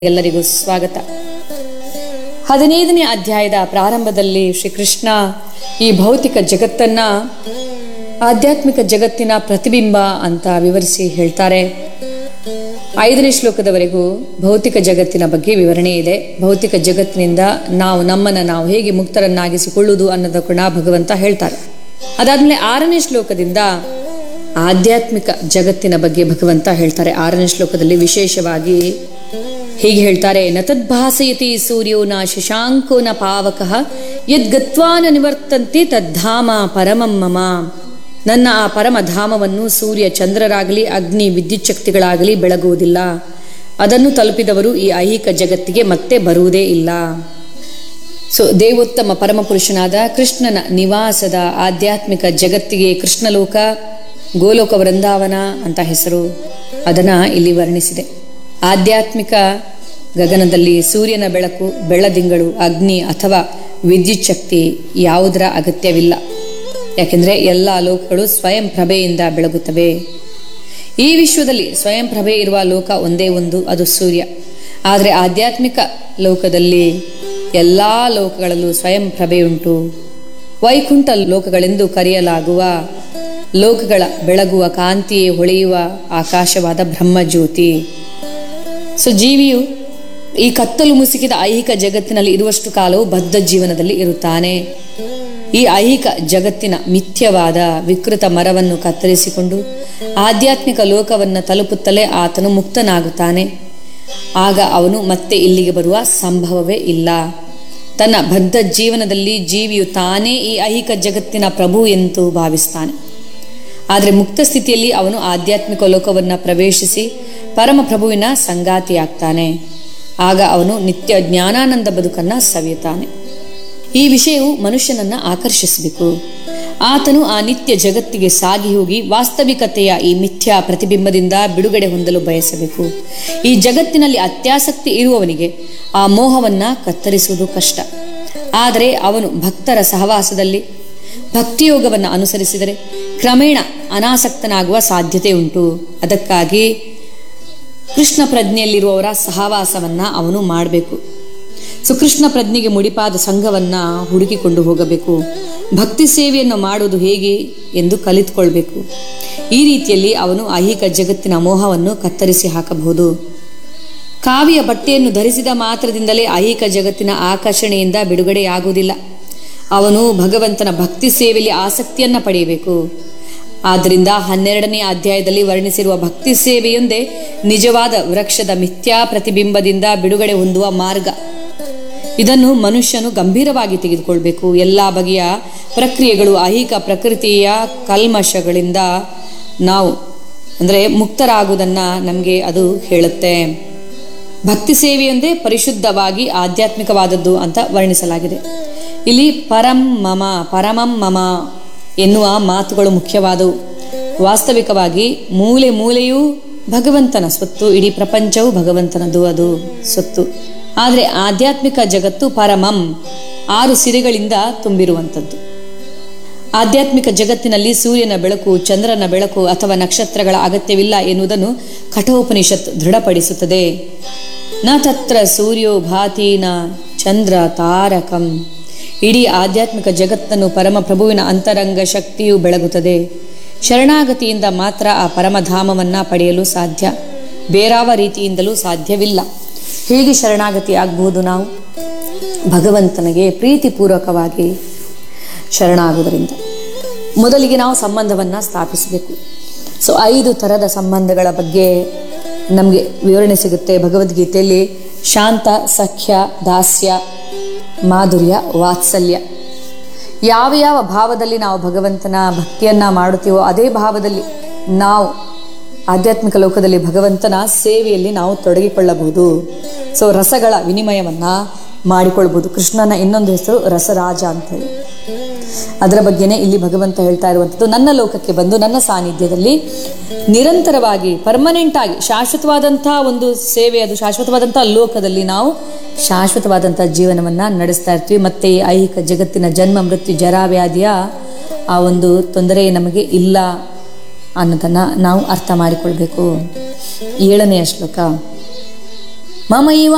ಎಲ್ಲರಿಗೂ ಸ್ವಾಗತ ಹದಿನೈದನೇ ಅಧ್ಯಾಯದ ಪ್ರಾರಂಭದಲ್ಲಿ ಶ್ರೀಕೃಷ್ಣ ಈ ಭೌತಿಕ ಜಗತ್ತನ್ನ ಆಧ್ಯಾತ್ಮಿಕ ಜಗತ್ತಿನ ಪ್ರತಿಬಿಂಬ ಅಂತ ವಿವರಿಸಿ ಹೇಳ್ತಾರೆ ಐದನೇ ಶ್ಲೋಕದವರೆಗೂ ಭೌತಿಕ ಜಗತ್ತಿನ ಬಗ್ಗೆ ವಿವರಣೆ ಇದೆ ಭೌತಿಕ ಜಗತ್ತಿನಿಂದ ನಾವು ನಮ್ಮನ್ನು ನಾವು ಹೇಗೆ ಮುಕ್ತರನ್ನಾಗಿಸಿಕೊಳ್ಳುವುದು ಅನ್ನೋದನ್ನ ಭಗವಂತ ಹೇಳ್ತಾರೆ ಅದಾದ್ಮೇಲೆ ಆರನೇ ಶ್ಲೋಕದಿಂದ ಆಧ್ಯಾತ್ಮಿಕ ಜಗತ್ತಿನ ಬಗ್ಗೆ ಭಗವಂತ ಹೇಳ್ತಾರೆ ಆರನೇ ಶ್ಲೋಕದಲ್ಲಿ ವಿಶೇಷವಾಗಿ ಹೀಗೆ ಹೇಳ್ತಾರೆ ನ ತದ್ಭಾಸಯತಿ ಸೂರ್ಯೋ ನ ಶಶಾಂಕೋ ನ ಪಾವಕಃ ಯದ್ಗತ್ವಾ ನ ನಿವರ್ತಂತೆ ತದ್ಧಾಮ ಪರಮಂ ಮಮ ನನ್ನ ಆ ಪರಮಧಾಮವನ್ನು ಸೂರ್ಯ ಚಂದ್ರರಾಗಲಿ ಅಗ್ನಿ ವಿದ್ಯುತ್ ಶಕ್ತಿಗಳಾಗಲಿ ಬೆಳಗುವುದಿಲ್ಲ ಅದನ್ನು ತಲುಪಿದವರು ಈ ಐಹಿಕ ಜಗತ್ತಿಗೆ ಮತ್ತೆ ಬರುವುದೇ ಇಲ್ಲ ಸೊ ದೇವೋತ್ತಮ ಪರಮಪುರುಷನಾದ ಕೃಷ್ಣನ ನಿವಾಸದ ಆಧ್ಯಾತ್ಮಿಕ ಜಗತ್ತಿಗೆ ಕೃಷ್ಣಲೋಕ ಗೋಲೋಕ ವೃಂದಾವನ ಅಂತ ಹೆಸರು ಅದನ್ನ ಇಲ್ಲಿ ವರ್ಣಿಸಿದೆ ಆಧ್ಯಾತ್ಮಿಕ ಗಗನದಲ್ಲಿ ಸೂರ್ಯನ ಬೆಳಕು ಬೆಳ್ಳದಿಂಗಳು ಅಗ್ನಿ ಅಥವಾ ವಿದ್ಯುತ್ ಶಕ್ತಿ ಯಾವುದರ ಅಗತ್ಯವಿಲ್ಲ ಯಾಕೆಂದರೆ ಎಲ್ಲ ಲೋಕಗಳು ಸ್ವಯಂ ಪ್ರಭೆಯಿಂದ ಬೆಳಗುತ್ತವೆ ಈ ವಿಶ್ವದಲ್ಲಿ ಸ್ವಯಂ ಪ್ರಭೆ ಇರುವ ಲೋಕ ಒಂದೇ ಒಂದು ಅದು ಸೂರ್ಯ ಆದರೆ ಆಧ್ಯಾತ್ಮಿಕ ಲೋಕದಲ್ಲಿ ಎಲ್ಲ ಲೋಕಗಳಲ್ಲೂ ಸ್ವಯಂ ಪ್ರಭೆಯುಂಟು ವೈಕುಂಠ ಲೋಕಗಳೆಂದು ಕರೆಯಲಾಗುವ ಲೋಕಗಳ ಬೆಳಗುವ ಕಾಂತಿಯೇ ಹೊಳೆಯುವ ಆಕಾಶವಾದ ಬ್ರಹ್ಮಜ್ಯೋತಿ ಸೊ ಜೀವಿಯು ಈ ಕತ್ತಲು ಮುಸುಕಿದ ಐಹಿಕ ಜಗತ್ತಿನಲ್ಲಿ ಇರುವಷ್ಟು ಕಾಲವು ಬದ್ಧ ಜೀವನದಲ್ಲಿ ಇರುತ್ತಾನೆ ಈ ಐಹಿಕ ಜಗತ್ತಿನ ಮಿಥ್ಯವಾದ ವಿಕೃತ ಮರವನ್ನು ಕತ್ತರಿಸಿಕೊಂಡು ಆಧ್ಯಾತ್ಮಿಕ ಲೋಕವನ್ನು ತಲುಪುತ್ತಲೇ ಆತನು ಮುಕ್ತನಾಗುತ್ತಾನೆ ಆಗ ಅವನು ಮತ್ತೆ ಇಲ್ಲಿಗೆ ಬರುವ ಸಂಭವವೇ ಇಲ್ಲ ತನ್ನ ಬದ್ಧ ಜೀವನದಲ್ಲಿ ಜೀವಿಯು ತಾನೇ ಈ ಐಹಿಕ ಜಗತ್ತಿನ ಪ್ರಭು ಎಂದು ಭಾವಿಸ್ತಾನೆ ಆದರೆ ಮುಕ್ತ ಸ್ಥಿತಿಯಲ್ಲಿ ಅವನು ಆಧ್ಯಾತ್ಮಿಕ ಲೋಕವನ್ನು ಪ್ರವೇಶಿಸಿ ಪರಮಪ್ರಭುವಿನ ಸಂಗಾತಿಯಾಗ್ತಾನೆ ಆಗ ಅವನು ನಿತ್ಯ ಜ್ಞಾನಾನಂದ ಬದುಕನ್ನ ಸವಿಯುತ್ತಾನೆ ಈ ವಿಷಯವು ಮನುಷ್ಯನನ್ನ ಆಕರ್ಷಿಸಬೇಕು ಆತನು ಆ ನಿತ್ಯ ಜಗತ್ತಿಗೆ ಸಾಗಿ ಹೋಗಿ ವಾಸ್ತವಿಕತೆಯ ಈ ಮಿಥ್ಯಾ ಪ್ರತಿಬಿಂಬದಿಂದ ಬಿಡುಗಡೆ ಹೊಂದಲು ಬಯಸಬೇಕು ಈ ಜಗತ್ತಿನಲ್ಲಿ ಅತ್ಯಾಸಕ್ತಿ ಇರುವವನಿಗೆ ಆ ಮೋಹವನ್ನ ಕತ್ತರಿಸುವುದು ಕಷ್ಟ ಆದರೆ ಅವನು ಭಕ್ತರ ಸಹವಾಸದಲ್ಲಿ ಭಕ್ತಿಯೋಗವನ್ನು ಅನುಸರಿಸಿದರೆ ಕ್ರಮೇಣ ಅನಾಸಕ್ತನಾಗುವ ಸಾಧ್ಯತೆ ಉಂಟು ಅದಕ್ಕಾಗಿ ಕೃಷ್ಣ ಪ್ರಜ್ಞೆಯಲ್ಲಿರುವವರ ಸಹವಾಸವನ್ನ ಅವನು ಮಾಡಬೇಕು ಸೊ ಕೃಷ್ಣ ಪ್ರಜ್ಞೆಗೆ ಮುಡಿಪಾದ ಸಂಘವನ್ನ ಹುಡುಕಿಕೊಂಡು ಹೋಗಬೇಕು ಭಕ್ತಿ ಸೇವೆಯನ್ನು ಮಾಡುವುದು ಹೇಗೆ ಎಂದು ಕಲಿತುಕೊಳ್ಬೇಕು ಈ ರೀತಿಯಲ್ಲಿ ಅವನು ಐಹಿಕ ಜಗತ್ತಿನ ಮೋಹವನ್ನು ಕತ್ತರಿಸಿ ಹಾಕಬಹುದು ಕಾವಿಯ ಬಟ್ಟೆಯನ್ನು ಧರಿಸಿದ ಮಾತ್ರದಿಂದಲೇ ಐಹಿಕ ಜಗತ್ತಿನ ಆಕರ್ಷಣೆಯಿಂದ ಬಿಡುಗಡೆಯಾಗುವುದಿಲ್ಲ ಅವನು ಭಗವಂತನ ಭಕ್ತಿ ಸೇವೆಯಲ್ಲಿ ಆಸಕ್ತಿಯನ್ನ ಪಡೆಯಬೇಕು ಆದ್ದರಿಂದ ಹನ್ನೆರಡನೇ ಅಧ್ಯಾಯದಲ್ಲಿ ವರ್ಣಿಸಿರುವ ಭಕ್ತಿ ಸೇವೆಯೊಂದೇ ನಿಜವಾದ ವೃಕ್ಷದ ಮಿಥ್ಯಾ ಪ್ರತಿಬಿಂಬದಿಂದ ಬಿಡುಗಡೆ ಹೊಂದುವ ಮಾರ್ಗ ಇದನ್ನು ಮನುಷ್ಯನು ಗಂಭೀರವಾಗಿ ತೆಗೆದುಕೊಳ್ಬೇಕು ಎಲ್ಲ ಬಗೆಯ ಪ್ರಕ್ರಿಯೆಗಳು ಐಹಿಕ ಪ್ರಕೃತಿಯ ಕಲ್ಮಶಗಳಿಂದ ನಾವು ಅಂದರೆ ಮುಕ್ತರಾಗುವುದನ್ನು ನಮಗೆ ಅದು ಹೇಳುತ್ತೆ ಭಕ್ತಿ ಸೇವೆಯೊಂದೇ ಪರಿಶುದ್ಧವಾಗಿ ಆಧ್ಯಾತ್ಮಿಕವಾದದ್ದು ಅಂತ ವರ್ಣಿಸಲಾಗಿದೆ ಇಲ್ಲಿ ಪರಂ ಮಮ ಪರಮಂ ಮಮ ಎನ್ನುವ ಮಾತುಗಳು ಮುಖ್ಯವಾದವು ವಾಸ್ತವಿಕವಾಗಿ ಮೂಲೆ ಮೂಲೆಯೂ ಭಗವಂತನ ಸ್ವತ್ತು ಇಡೀ ಪ್ರಪಂಚವು ಭಗವಂತನದು ಅದು ಸ್ವತ್ತು ಆದರೆ ಆಧ್ಯಾತ್ಮಿಕ ಜಗತ್ತು ಪರಮಂ ಆರು ಸಿರೆಗಳಿಂದ ತುಂಬಿರುವಂಥದ್ದು ಆಧ್ಯಾತ್ಮಿಕ ಜಗತ್ತಿನಲ್ಲಿ ಸೂರ್ಯನ ಬೆಳಕು ಚಂದ್ರನ ಬೆಳಕು ಅಥವಾ ನಕ್ಷತ್ರಗಳ ಅಗತ್ಯವಿಲ್ಲ ಎನ್ನುವುದನ್ನು ಕಠೋಪನಿಷತ್ ದೃಢಪಡಿಸುತ್ತದೆ ನ ತತ್ರ ಸೂರ್ಯೋ ಭಾತಿ ನ ಚಂದ್ರ ತಾರಕಂ ಇಡೀ ಆಧ್ಯಾತ್ಮಿಕ ಜಗತ್ತನ್ನು ಪರಮಪ್ರಭುವಿನ ಅಂತರಂಗ ಶಕ್ತಿಯು ಬೆಳಗುತ್ತದೆ ಶರಣಾಗತಿಯಿಂದ ಮಾತ್ರ ಆ ಪರಮಧಾಮವನ್ನ ಪಡೆಯಲು ಸಾಧ್ಯ ಬೇರಾವ ರೀತಿಯಿಂದಲೂ ಸಾಧ್ಯವಿಲ್ಲ ಹೇಗೆ ಶರಣಾಗತಿ ಆಗಬಹುದು ನಾವು ಭಗವಂತನಿಗೆ ಪ್ರೀತಿಪೂರ್ವಕವಾಗಿ ಶರಣಾಗುವುದರಿಂದ ಮೊದಲಿಗೆ ನಾವು ಸಂಬಂಧವನ್ನು ಸ್ಥಾಪಿಸಬೇಕು ಸೊ ಐದು ಥರದ ಸಂಬಂಧಗಳ ಬಗ್ಗೆ ನಮಗೆ ವಿವರಣೆ ಸಿಗುತ್ತೆ ಭಗವದ್ಗೀತೆಯಲ್ಲಿ ಶಾಂತ ಸಖ್ಯ ದಾಸ್ಯ ಮಾಧುರ್ಯ ವಾತ್ಸಲ್ಯ ಯಾವ ಯಾವ ಭಾವದಲ್ಲಿ ನಾವು ಭಗವಂತನ ಭಕ್ತಿಯನ್ನ ಮಾಡುತ್ತೀವೋ ಅದೇ ಭಾವದಲ್ಲಿ ನಾವು ಆಧ್ಯಾತ್ಮಿಕ ಲೋಕದಲ್ಲಿ ಭಗವಂತನ ಸೇವೆಯಲ್ಲಿ ನಾವು ತೊಡಗಿಕೊಳ್ಳಬಹುದು ಸೊ ರಸಗಳ ವಿನಿಮಯವನ್ನ ಮಾಡಿಕೊಳ್ಬಹುದು ಕೃಷ್ಣನ ಇನ್ನೊಂದು ಹೆಸರು ರಸರಾಜ ಅಂತ ಹೇಳಿ ಅದರ ಬಗ್ಗೆನೇ ಇಲ್ಲಿ ಭಗವಂತ ಹೇಳ್ತಾ ಇರುವಂಥದ್ದು ನನ್ನ ಲೋಕಕ್ಕೆ ಬಂದು ನನ್ನ ಸಾನ್ನಿಧ್ಯದಲ್ಲಿ ನಿರಂತರವಾಗಿ ಪರ್ಮನೆಂಟ್ ಆಗಿ ಶಾಶ್ವತವಾದಂತಹ ಒಂದು ಸೇವೆ ಅದು ಶಾಶ್ವತವಾದಂತಹ ಲೋಕದಲ್ಲಿ ನಾವು ಶಾಶ್ವತವಾದಂತಹ ಜೀವನವನ್ನ ನಡೆಸ್ತಾ ಇರ್ತೀವಿ ಮತ್ತೆ ಈ ಐಹಿಕ ಜಗತ್ತಿನ ಜನ್ಮ ಮೃತ್ಯು ಜರಾವ್ಯಾಧಿಯ ಆ ಒಂದು ತೊಂದರೆ ನಮಗೆ ಇಲ್ಲ ಅನ್ನೋದನ್ನ ನಾವು ಅರ್ಥ ಮಾಡಿಕೊಳ್ಬೇಕು ಏಳನೆಯ ಶ್ಲೋಕ ಮಮ ಇವ